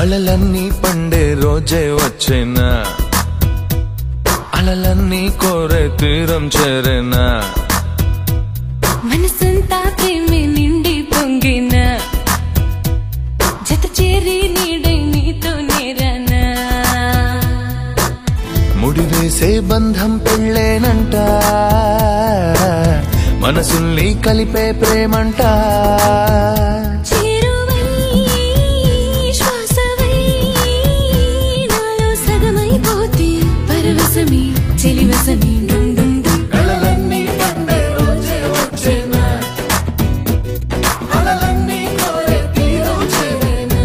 కళలన్నీ పండే రోజే వచ్చేనా అలలన్నీ కోరే తీరం చేరేనా మనసంతా ప్రేమే నిండి పొంగిన జత చేరి నీడై నీతో నేరనా ముడివేసే బంధం పెళ్ళేనంట మనసుల్ని కలిపే ప్రేమంట చేరువై శ్వాసవై నాలో సగమైపోతే పరవశమే చెలివశమే డుం డుం డుం కళలన్నీ పండే రోజే వచ్చేనా అలలన్నీ కోరే తీరం చేరేనా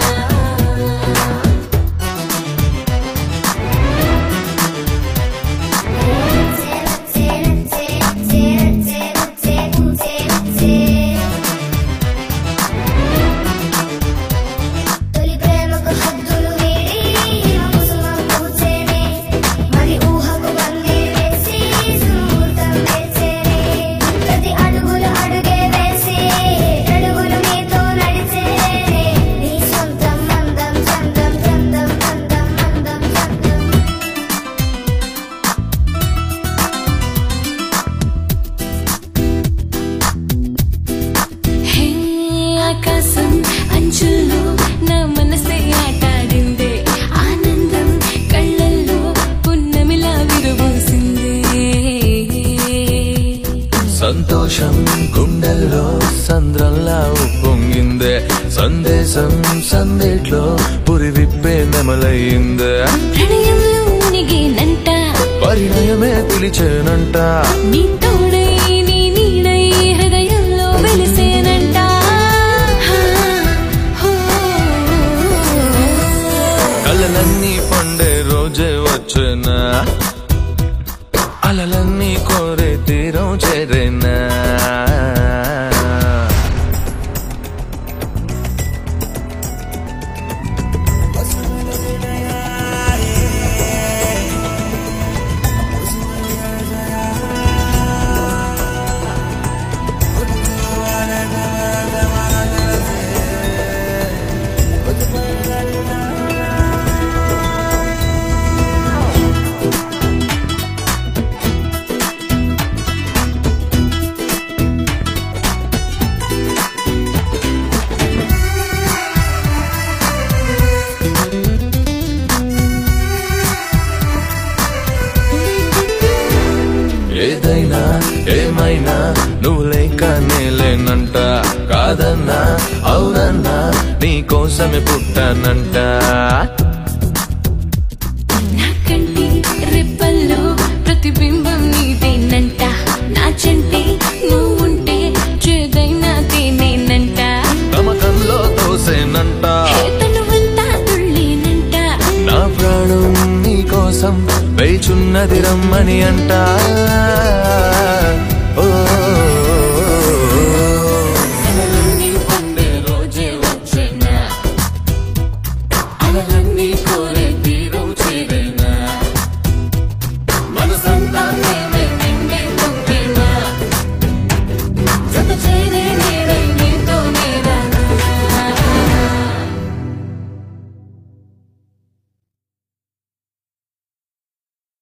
తొలి ప్రేమకు హద్దులు వీడి కుసుమం పూచేనే మరి ఊహకు బందీ వేసి సుముహూర్తం వేసేనే ప్రతి అడుగులు అడుగే వేసి అడుగులు మీతో నడిచేనే నీ సొంతం మందం చందం చందం మందం మందం చందం హే ఆకాశం అంచుల్లో నా మనసే ఆటాడిందే ఆనందం కళ్ళల్లో పున్నమిలా విరబోసిందే సంతోషం గుండెల్లో సంద్రంలా ఉప్పొంగిందే సందేశం సందేట్లో పురి విప్పే నెమలయ్యిందే ప్రణయంలో మునిగేనంట పరిణయమే పిలిచేనంట నీ తోడై నీ నీడై హృదయంలో వెలిసేనంట హా, హో. కళ్ళలన్నీ పండే రోజే వచ్చేనా అలలన్నీ కోరే తీరం చేరేనా ఏదైనా ఏమైనా నువ్వు లేక నేలేనంట కాదన్నా అవునన్నా నీ కోసమే పుట్టానంట నా కంటి రెప్పల్లో ప్రతిబింబం నీదేనంట నా చంటే నువ్వుంటే చేదైనా తేనేనంట నమ్మకంలో తోసేనంట తనువంతా తుళ్ళేనంట నా ప్రాణం నీ కోసం వేచున్నది రమ్మని అంట